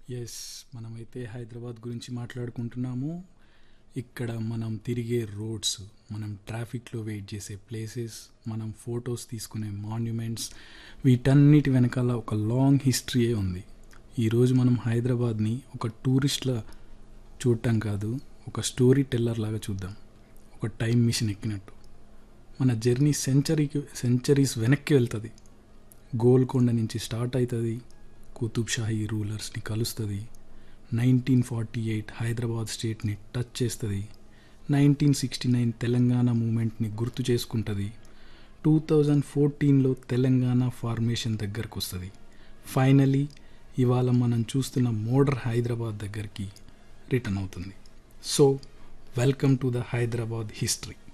yes మనమైతే హైదరాబాద్ గురించి మాట్లాడుకుంటున్నాము ఇక్కడ మనం తిరిగే రోడ్స్ మనం ట్రాఫిక్లో వెయిట్ చేసే ప్లేసెస్ మనం ఫొటోస్ తీసుకునే మాన్యుమెంట్స్ వీటన్నిటి వెనకాల ఒక లాంగ్ హిస్టరీయే ఉంది ఈరోజు మనం హైదరాబాద్ని ఒక టూరిస్ట్లా చూడటం కాదు ఒక స్టోరీ టెల్లర్ లాగా చూద్దాం ఒక టైం మిషన్ ఎక్కినట్టు మన జర్నీ సెంచరీకి సెంచరీస్ వెనక్కి వెళ్తుంది గోల్కొండ నుంచి స్టార్ట్ అవుతుంది కుతుబ్ షాహీ రూలర్స్ని కలుస్తుంది నైన్టీన్ ఫార్టీ ఎయిట్ హైదరాబాద్ స్టేట్ని టచ్ చేస్తుంది నైన్టీన్ సిక్స్టీ నైన్ తెలంగాణ మూమెంట్ని గుర్తు చేసుకుంటుంది టూ థౌజండ్ ఫోర్టీన్లో తెలంగాణ ఫార్మేషన్ దగ్గరకు వస్తుంది ఫైనలీ ఇవాళ మనం చూస్తున్న మోడర్ హైదరాబాద్ దగ్గరికి రిటర్న్ అవుతుంది so welcome to the Hyderabad history